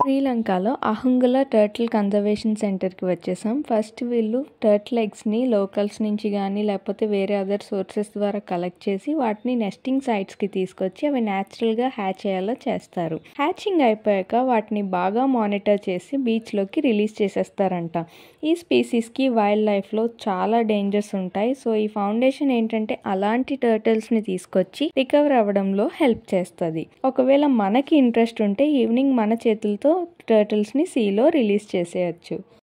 శ్రీలంకలో అహుంగుల turtle conservation సెంటర్కి వచ్చేసాం ఫస్ట్ వీళ్ళు టర్టిల్ ఎగ్స్ని లోకల్స్ నుంచి కానీ లేకపోతే వేరే అదర్ సోర్సెస్ ద్వారా కలెక్ట్ చేసి వాటిని నెస్టింగ్ సైట్స్కి తీసుకొచ్చి అవి న్యాచురల్గా హ్యాచ్ అయ్యేలా చేస్తారు హ్యాచింగ్ అయిపోయాక వాటిని బాగా మానిటర్ చేసి బీచ్లోకి రిలీజ్ చేసేస్తారంట ఈ స్పీసీస్కి వైల్డ్ లైఫ్లో చాలా డేంజర్స్ ఉంటాయి సో ఈ ఫౌండేషన్ ఏంటంటే అలాంటి టర్టిల్స్ని తీసుకొచ్చి రికవర్ అవ్వడంలో హెల్ప్ చేస్తుంది ఒకవేళ మనకి ఇంట్రెస్ట్ ఉంటే ఈవినింగ్ మన చేతులతో టర్టిల్స్ని సీలో రిలీజ్ చేసేయచ్చు